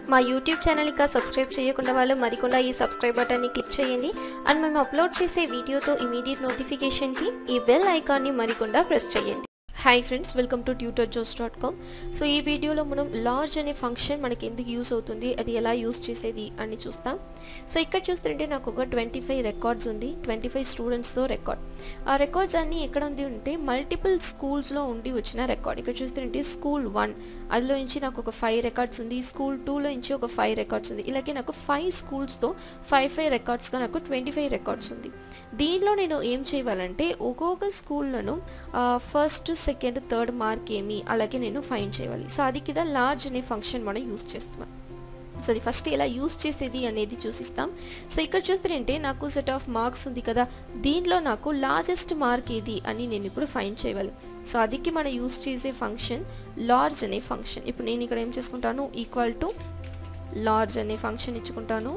మా YouTube channel ఇంకా subscribe చేయకుండా వాళ్ళు మరికొండ ఈ సబ్స్క్రైబ్ బటన్ని క్లిక్ చేయండి అండ్ మేము అప్లోడ్ చేసే వీడియోతో ఇమీడియట్ నోటిఫికేషన్కి ఈ బెల్ ఐకాన్ని మరికొండ ప్రెస్ చేయండి hi friends welcome to tutor Joes dot com so ఈ వీడియోలో మనం లార్జ్ అనే ఫంక్షన్ మనకి ఎందుకు యూస్ అవుతుంది అది ఎలా యూస్ చేసేది అని చూస్తాం సో ఇక్కడ చూస్తుంటే నాకు ఒక ట్వంటీ ఫైవ్ రికార్డ్స్ ఉంది ట్వంటీ ఫైవ్ స్టూడెంట్స్తో రికార్డ్ ఆ రికార్డ్స్ అన్నీ ఎక్కడ ఉంది ఉంటే మల్టిపుల్ స్కూల్స్లో ఉండి వచ్చిన రికార్డ్ ఇక్కడ చూస్తుంటే స్కూల్ వన్ అందులో నుంచి నాకు ఒక ఫైవ్ రికార్డ్స్ ఉంది స్కూల్ టూలో నుంచి ఒక ఫైవ్ రికార్డ్స్ ఉంది ఇలాగే నాకు ఫైవ్ స్కూల్స్తో ఫైవ్ ఫైవ్ రికార్డ్స్గా నాకు ట్వంటీ ఫైవ్ రికార్డ్స్ ఉంది దీనిలో నేను ఏం చేయాలంటే ఒక్కొక్క స్కూల్లను ఫస్ట్ సెకండ్ థర్డ్ మార్క్ ఏమి అలాగే నేను ఫైన్ చేయాలి సో అది కింద లార్జ్ అనే ఫంక్షన్ మనం యూస్ చేస్తున్నాం సో అది ఫస్ట్ ఎలా యూస్ చేసేది అనేది చూసిస్తాం సో ఇక్కడ చూస్తారంటే నాకు సెట్ ఆఫ్ మార్క్స్ ఉంది కదా దీనిలో నాకు లార్జెస్ట్ మార్క్ ఏది అని నేను ఇప్పుడు ఫైన్ చేయాలి సో అదికి మనం యూస్ చేసే ఫంక్షన్ లార్జ్ అనే ఫంక్షన్ ఇప్పుడు నేను ఇక్కడ ఏం చేసుకుంటాను ఈక్వల్ టు లార్జ్ అనే ఫంక్షన్ ఇచ్చుకుంటాను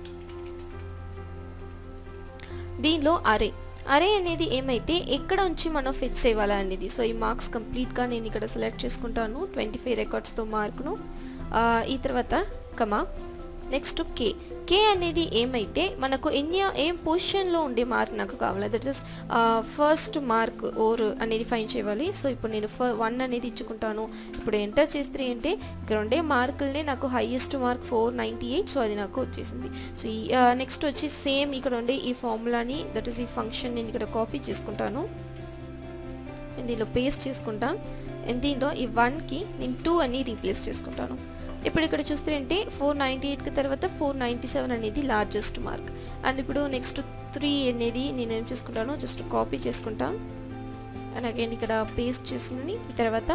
దీనిలో అరే అరే అనేది ఏమైతే ఎక్కడ ఉంచి మనం ఫిక్స్ చేయాలా అనేది సో ఈ మార్క్స్ కంప్లీట్గా నేను ఇక్కడ సెలెక్ట్ చేసుకుంటాను ట్వంటీ ఫైవ్ రికార్డ్స్తో మార్కును ఈ తర్వాత కమా నెక్స్ట్ కే కే అనేది ఏమైతే మనకు ఎన్ని ఏం పొజిషన్లో ఉండే మార్క్ నాకు కావాలి that is first mark or అనేది ఫైన్ చేయాలి సో ఇప్పుడు నేను ఫ వన్ అనేది ఇచ్చుకుంటాను ఇప్పుడు ఎంటర్ చేస్తే అంటే ఇక్కడ ఉండే మార్కులనే నాకు highest mark four ninety eight so అది నాకు వచ్చేసింది సో ఈ నెక్స్ట్ వచ్చి సేమ్ ఇక్కడ ఉండే ఈ ఫార్ములాని దట్ ఈస్ ఈ ఫంక్షన్ నేను ఇక్కడ కాపీ చేసుకుంటాను దీనిలో పేస్ట్ చేసుకుంటాం దీనిలో ఈ వన్కి నేను టూ అని రీప్లేస్ చేసుకుంటాను ఇప్పుడు ఇక్కడ చూస్తే ఫోర్ నైంటీ ఎయిట్కి తర్వాత ఫోర్ నైంటీ సెవెన్ అనేది లార్జెస్ట్ మార్క్ అండ్ ఇప్పుడు నెక్స్ట్ త్రీ అనేది నేను ఏం చేసుకుంటాను జస్ట్ కాపీ చేసుకుంటాం అండ్ అగైన్ ఇక్కడ పేస్ట్ చేసుకుని తర్వాత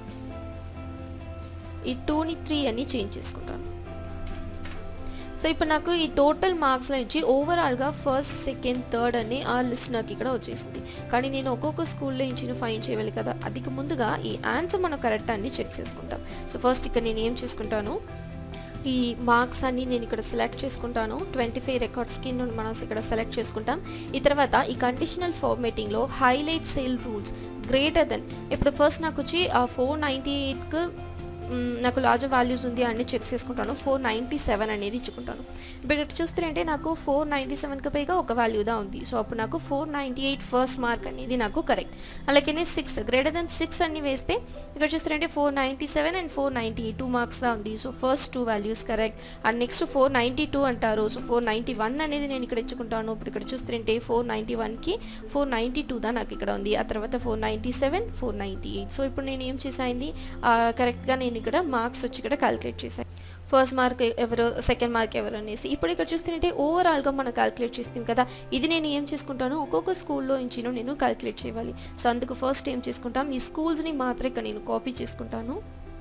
ఈ టూని త్రీ అని చేంజ్ చేసుకుంటాను సో ఇప్పుడు నాకు ఈ టోటల్ మార్క్స్ నుంచి ఓవరాల్గా ఫస్ట్ సెకండ్ థర్డ్ అని ఆ లిస్ట్ నాకు ఇక్కడ వచ్చేసింది కానీ నేను ఒక్కొక్క స్కూల్లో నుంచి ఫైన్ చేయాలి కదా అదికి ముందుగా ఈ ఆన్సర్ మనం కరెక్ట్ అన్ని చెక్ చేసుకుంటాం సో ఫస్ట్ ఇక్కడ నేను ఏం చేసుకుంటాను ఈ మార్క్స్ అన్ని నేను ఇక్కడ సెలెక్ట్ చేసుకుంటాను ట్వంటీ ఫైవ్ రికార్డ్స్కి మనం ఇక్కడ సెలెక్ట్ చేసుకుంటాం ఈ తర్వాత ఈ కండిషనల్ ఫార్మేటింగ్లో highlight cell rules greater than ఇప్పుడు ఫస్ట్ నాకు వచ్చి ఆ ఫోర్ నైంటీ ఎయిట్కి నాకు లార్జ్ వాల్యూస్ ఉంది అన్ని చెక్ చేసుకుంటాను ఫోర్ నైంటీ సెవెన్ అనేది ఇచ్చుకుంటాను ఇప్పుడు ఇక్కడ చూస్తే నాకు ఫోర్ నైంటీ సెవెన్కి పైగా ఒక వాల్యూదా ఉంది సో అప్పుడు నాకు four ninety eight first mark అనేది నాకు కరెక్ట్ అలాగే సిక్స్ గ్రేటర్ దెన్ సిక్స్ అన్ని వేస్తే ఇక్కడ చూస్తారంటే four ninety seven and four ninety eight two marks దా ఉంది so first two values correct and next four ninety two అంటారు సో ఫోర్ నైంటీ వన్ అనేది నేను ఇక్కడ ఇచ్చుకుంటాను ఇప్పుడు ఇక్కడ చూస్తుంటే ఫోర్ నైంటీ వన్కి ఫోర్ నైంటీ టూ దా నాకు ఇక్కడ ఉంది ఆ తర్వాత four ninety seven four ninety eight so ఇప్పుడు నేను ఏం చేసాయింది కరెక్ట్గా నేను ఇక్కడ మార్క్స్ వచ్చి ఇక్కడ క్యాలిక్యులేట్ చేశాను ఫస్ట్ మార్క్ ఎవరు సెకండ్ మార్క్ ఎవరు అనేసి ఇప్పుడు ఇక్కడ చూస్తుంటే ఓవరాల్గా మనం క్యాలిక్యులేట్ చేస్తాం కదా ఇది నేను ఏం చేసుకుంటాను ఒక్కొక్క స్కూల్లో నుంచి నేను క్యాలిక్యులేట్ చేయాలి సో అందుకు ఫస్ట్ ఏం చేసుకుంటాం ఈ స్కూల్స్ని మాత్రం ఇక్కడ నేను కాపీ చేసుకుంటాను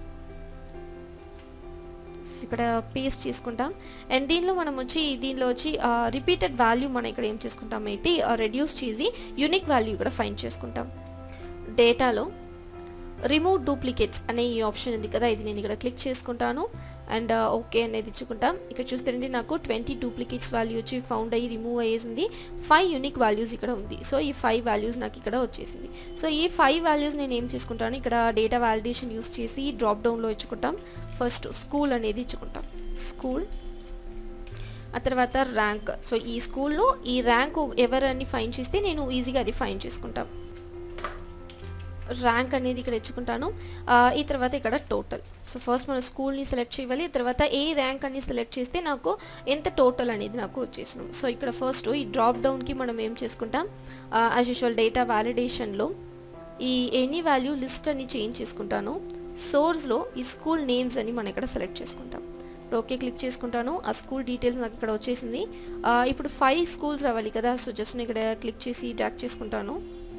ఇక్కడ పేస్ట్ చేసుకుంటాం అండ్ దీనిలో మనం వచ్చి దీనిలో వచ్చి రిపీటెడ్ వాల్యూ మనం ఇక్కడ ఏం చేసుకుంటాం అయితే రెడ్యూస్ చేసి యూనిక్ వాల్యూ ఇక్కడ ఫైండ్ చేసుకుంటాం డేటాలో రిమూవ్ డూప్లికేట్స్ అనే ఈ ఆప్షన్ ఉంది కదా ఇది నేను ఇక్కడ క్లిక్ చేసుకుంటాను అండ్ ఓకే అనేది ఇచ్చుకుంటాం ఇక్కడ చూస్తే నాకు ట్వంటీ డూప్లికేట్స్ వాల్యూ వచ్చి ఫౌండ్ అయ్యి రిమూవ్ అయ్యేసింది ఫైవ్ యూనిక్ వాల్యూస్ ఇక్కడ ఉంది సో ఈ ఫైవ్ వాల్యూస్ నాకు ఇక్కడ వచ్చేసింది సో ఈ ఫైవ్ వాల్యూస్ నేను ఏం చేసుకుంటాను ఇక్కడ డేటా వాలిడేషన్ యూస్ చేసి డ్రాప్ డౌన్లో ఇచ్చుకుంటాం ఫస్ట్ స్కూల్ అనేది ఇచ్చుకుంటాం స్కూల్ ఆ తర్వాత ర్యాంక్ సో ఈ స్కూల్లో ఈ ర్యాంక్ ఎవరని ఫైన్ చేస్తే నేను ఈజీగా అది ఫైన్ చేసుకుంటాం ర్యాంక్ అనేది ఇక్కడ ఇచ్చుకుంటాను ఈ తర్వాత ఇక్కడ టోటల్ సో ఫస్ట్ మనం స్కూల్ని సెలెక్ట్ చేయాలి తర్వాత ఏ ర్యాంక్ అని సెలెక్ట్ చేస్తే నాకు ఎంత టోటల్ అనేది నాకు వచ్చేసినాం సో ఇక్కడ ఫస్ట్ ఈ డ్రాప్ డౌన్కి మనం ఏం చేసుకుంటాం యాజ్ యూజువల్ డేటా వ్యాలిడేషన్లో ఈ ఎనీ వాల్యూ లిస్ట్ అని చేంజ్ చేసుకుంటాను సోర్స్లో ఈ స్కూల్ నేమ్స్ అని మనం ఇక్కడ సెలెక్ట్ చేసుకుంటాం ఓకే క్లిక్ చేసుకుంటాను ఆ స్కూల్ డీటెయిల్స్ నాకు ఇక్కడ వచ్చేసింది ఇప్పుడు ఫైవ్ స్కూల్స్ రావాలి కదా సో జస్ట్ నేను ఇక్కడ క్లిక్ చేసి ట్యాక్ చేసుకుంటాను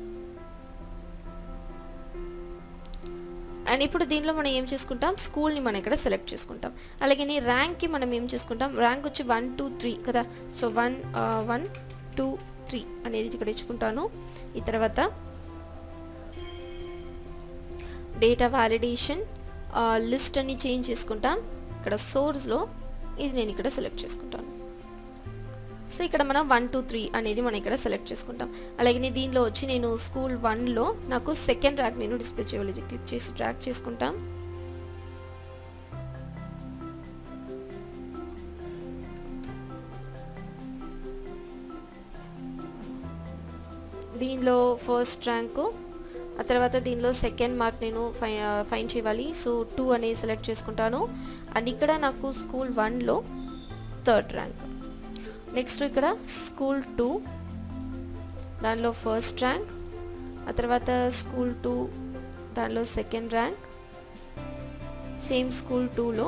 అండ్ ఇప్పుడు దీనిలో మనం ఏం చేసుకుంటాం స్కూల్ని మనం ఇక్కడ సెలెక్ట్ చేసుకుంటాం అలాగే ర్యాంక్కి మనం ఏం చేసుకుంటాం ర్యాంక్ వచ్చి వన్ టూ త్రీ కదా so one one two three అనేది ఇక్కడ ఇచ్చుకుంటాను ఈ తర్వాత డేటా వ్యాలిడేషన్ లిస్ట్ అని చేంజ్ చేసుకుంటాం ఇక్కడ సోర్స్లో ఇది నేను ఇక్కడ సెలెక్ట్ చేసుకుంటాను సో ఇక్కడ మనం వన్ టూ త్రీ అనేది మనం ఇక్కడ సెలెక్ట్ చేసుకుంటాం అలాగే దీనిలో వచ్చి నేను స్కూల్ వన్లో నాకు సెకండ్ ర్యాంక్ నేను డిస్ప్లే చేయాలి క్లిక్ చేసి ట్రాక్ చేసుకుంటాం దీనిలో ఫస్ట్ ర్యాంకు ఆ తర్వాత దీనిలో సెకండ్ మార్క్ నేను ఫై ఫైన్ చేయాలి సో టూ అనేది సెలెక్ట్ చేసుకుంటాను అండ్ ఇక్కడ నాకు స్కూల్ వన్లో థర్డ్ ర్యాంక్ నెక్స్ట్ ఇక్కడ స్కూల్ టూ దానిలో ఫస్ట్ ర్యాంక్ ఆ తర్వాత స్కూల్ టూ దానిలో సెకండ్ ర్యాంక్ సేమ్ స్కూల్ టూలో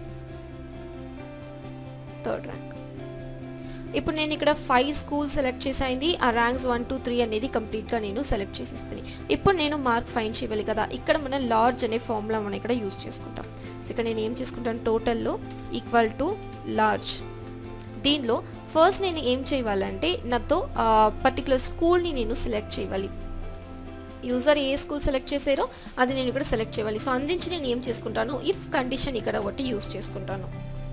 థర్డ్ ర్యాంక్ ఇప్పుడు నేను ఇక్కడ ఫైవ్ స్కూల్ సెలెక్ట్ చేసింది ఆ ర్యాంక్స్ వన్ టూ త్రీ అనేది కంప్లీట్గా నేను సెలెక్ట్ చేసేస్తాను ఇప్పుడు నేను మార్క్ ఫైన్ చేయాలి కదా ఇక్కడ మనం లార్జ్ అనే ఫార్ములా మనం ఇక్కడ యూస్ చేసుకుంటాం సో ఇక్కడ నేను ఏం చేసుకుంటాను టోటల్లో ఈక్వల్ టు లార్జ్ దీనిలో ఫస్ట్ నేను ఏం చేయాలంటే నాతో పర్టికులర్ స్కూల్ని నేను సెలెక్ట్ చేయాలి యూజర్ ఏ స్కూల్ సెలెక్ట్ చేసారో అది నేను ఇక్కడ సెలెక్ట్ చేయాలి సో అందించి నేను ఏం చేసుకుంటాను ఇఫ్ కండిషన్ ఇక్కడ ఒకటి యూస్ చేసుకుంటాను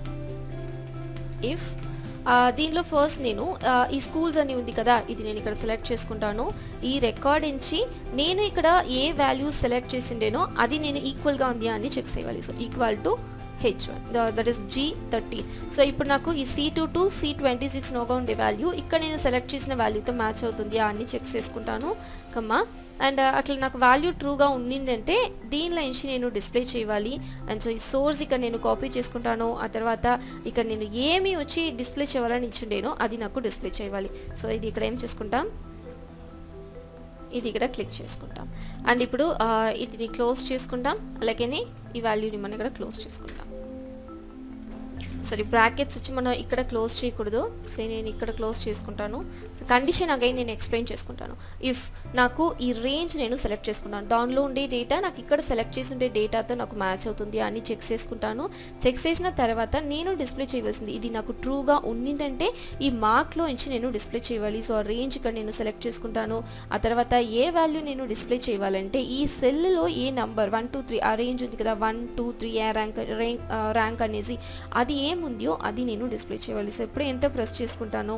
ఇఫ్ దీనిలో ఫస్ట్ నేను ఈ స్కూల్స్ అని ఉంది కదా ఇది నేను ఇక్కడ సెలెక్ట్ చేసుకుంటాను ఈ రికార్డ్ నుంచి నేను ఇక్కడ ఏ వాల్యూ సెలెక్ట్ చేసిండేనో అది నేను ఈక్వల్గా ఉంది అని చెక్ చేయాలి so equal to H one that is G thirteen so ఇప్పుడు నాకు ఈ C two to C twenty six నోగా ఉండే వాల్యూ ఇక్కడ నేను సెలెక్ట్ చేసిన వాల్యూతో మ్యాచ్ అవుతుంది అన్ని చెక్ చేసుకుంటాను కమ్మా అండ్ అట్లా నాకు వాల్యూ ట్రూగా ఉండిందంటే దీనిలో నుంచి నేను డిస్ప్లే చేయాలి అండ్ సో ఈ సోర్స్ ఇక్కడ నేను కాపీ చేసుకుంటాను ఆ తర్వాత ఇక్కడ నేను ఏమి వచ్చి డిస్ప్లే చేయాలని ఇచ్చిండేనో అది నాకు డిస్ప్లే చేయాలి సో ఇది ఇక్కడ ఏం చేసుకుంటాం ఇది ఇక్కడ క్లిక్ చేసుకుంటాం అండ్ ఇప్పుడు ఇది క్లోజ్ చేసుకుంటాం అలాగే ఈ వాల్యూని మనం ఇక్కడ క్లోజ్ చేసుకుంటాం సారీ బ్రాకెట్స్ వచ్చి మనం ఇక్కడ క్లోజ్ చేయకూడదు సో నేను ఇక్కడ క్లోజ్ చేసుకుంటాను సో కండిషన్ అగైన్ నేను ఎక్స్ప్లెయిన్ చేసుకుంటాను ఇఫ్ నాకు ఈ రేంజ్ నేను సెలెక్ట్ చేసుకుంటాను దానిలో ఉండే డేటా నాకు ఇక్కడ సెలెక్ట్ చేసి ఉండే డేటాతో నాకు మ్యాచ్ అవుతుంది అని చెక్ చేసుకుంటాను చెక్ చేసిన తర్వాత నేను డిస్ప్లే చేయవలసింది ఇది నాకు ట్రూగా ఉండిందంటే ఈ మార్క్లో నుంచి నేను డిస్ప్లే చేయాలి సో ఆ రేంజ్ ఇక్కడ నేను సెలెక్ట్ చేసుకుంటాను ఆ తర్వాత ఏ వాల్యూ నేను డిస్ప్లే చేయాలంటే ఈ సెల్లో ఏ నంబర్ వన్ టూ త్రీ ఆ రేంజ్ ఉంది కదా వన్ టూ త్రీ ఏ ర్యాంక్ ర్యాంక్ అనేసి అది ఏముందో అది నేను డిస్ప్లే చేయాలి సో ఎప్పుడు ఎంటర్ ప్రెస్ చేసుకుంటాను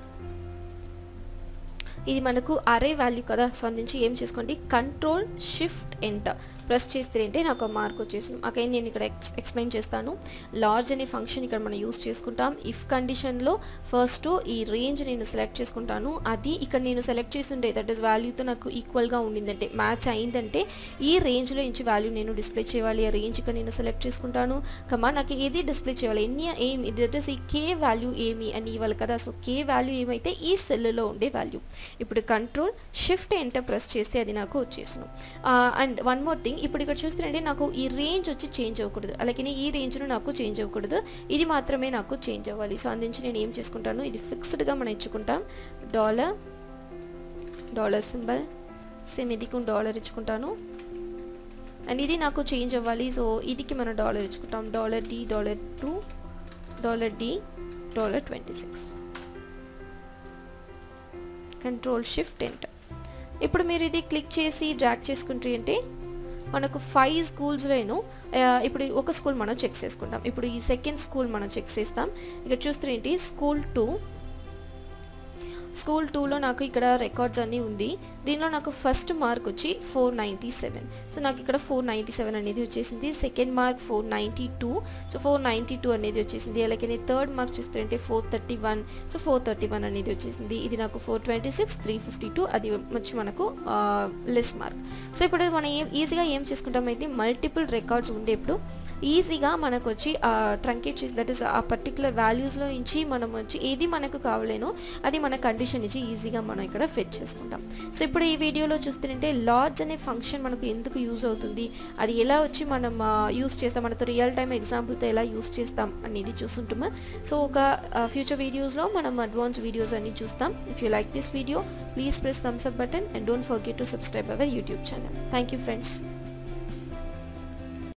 ఇది మనకు అరే వాల్యూ కదా సో అందించి ఏం చేసుకోండి కంట్రోల్ షిఫ్ట్ ఎంటర్ ప్రెస్ చేస్తే అంటే నాకు ఆ మార్క్ వచ్చేసింది అకైన్ నేను ఇక్కడ ఎక్స్ ఎక్స్ప్లెయిన్ చేస్తాను లార్జ్ అనే ఫంక్షన్ ఇక్కడ మనం యూస్ చేసుకుంటాం ఇఫ్ కండిషన్లో ఫస్ట్ ఈ రేంజ్ నేను సెలెక్ట్ చేసుకుంటాను అది ఇక్కడ నేను సెలెక్ట్ చేస్తుండే దట్ ఈస్ వాల్యూతో నాకు ఈక్వల్గా ఉండిందంటే మ్యాచ్ అయిందంటే ఈ రేంజ్లో ఇంచి వాల్యూ నేను డిస్ప్లే చేయాలి ఆ రేంజ్ ఇక్కడ నేను సెలెక్ట్ చేసుకుంటాను కమా నాకు ఏది డిస్ప్లే చేయాలి ఎన్ని ఏమి దట్ ఈస్ ఈ కే వాల్యూ ఏమి అని ఇవ్వాలి కదా సో కే వాల్యూ ఏమైతే ఈ సెల్లో ఉండే వాల్యూ ఇప్పుడు కంట్రోల్ షిఫ్ట్ ఎంటర్ ప్రెస్ చేస్తే అది నాకు వచ్చేసాను అండ్ వన్ మోర్ థింగ్ ఇప్పుడు ఇక్కడ చూస్తుంటే నాకు ఈ రేంజ్ వచ్చి చేంజ్ అవ్వకూడదు అలాగే ఈ రేంజ్ను నాకు చేంజ్ అవ్వకూడదు ఇది మాత్రమే నాకు చేంజ్ అవ్వాలి సో అందించి నేను ఏం చేసుకుంటాను ఇది ఫిక్స్డ్గా మనం ఇచ్చుకుంటాం డాలర్ డాలర్ సింబల్ సేమ్ ఇదికి డాలర్ ఇచ్చుకుంటాను అండ్ ఇది నాకు చేంజ్ అవ్వాలి సో ఇదికి మనం డాలర్ ఇచ్చుకుంటాం dollar D dollar two dollar D dollar twenty six control shift enter ఇప్పుడు మీరు ఇది క్లిక్ చేసి డ్రాక్ చేసుకుంటే అంటే మనకు ఫైవ్ స్కూల్స్లోనూ ఇప్పుడు ఒక స్కూల్ మనం చెక్ చేసుకుంటాం ఇప్పుడు ఈ సెకండ్ స్కూల్ మనం చెక్ చేస్తాం ఇక్కడ చూస్తే ఏంటి స్కూల్ టూ స్కూల్ టూలో నాకు ఇక్కడ రికార్డ్స్ అన్నీ ఉంది దీనిలో నాకు ఫస్ట్ మార్క్ వచ్చి ఫోర్ నైంటీ సెవెన్ సో నాకు ఇక్కడ ఫోర్ నైంటీ సెవెన్ అనేది వచ్చేసింది second mark four ninety two so four ninety two అనేది వచ్చేసింది అలాగే థర్డ్ మార్క్ చూస్తుంటే four thirty one so four thirty one అనేది వచ్చేసింది ఇది నాకు four twenty six three fifty two అది వచ్చి మనకు లెస్ మార్క్ సో ఇప్పుడు మనం ఏం ఈజీగా ఏం చేసుకుంటామైతే మల్టిపుల్ రికార్డ్స్ ఉండేప్పుడు ఈజీగా మనకు వచ్చి ట్రంకేట్ చేసి దట్ ఇస్ ఆ పర్టికులర్ వాల్యూస్లో నుంచి మనం వచ్చి ఏది మనకు కావలేనో అది మన కండిషన్ ఇచ్చి ఈజీగా మనం ఇక్కడ ఫెచ్ చేసుకుంటాం సో ఇప్పుడు ఈ వీడియోలో చూస్తుంటే లార్జ్ అనే ఫంక్షన్ మనకు ఎందుకు యూజ్ అవుతుంది అది ఎలా వచ్చి మనం యూస్ చేస్తాం మనతో రియల్ టైమ్ ఎగ్జాంపుల్తో ఎలా యూస్ చేస్తాం అనేది చూస్తుంటామా సో ఒక ఫ్యూచర్ వీడియోస్లో మనం అడ్వాన్స్ వీడియోస్ అన్ని చూస్తాం if you like this video please press thumbs up button and don't forget to subscribe our YouTube channel thank you friends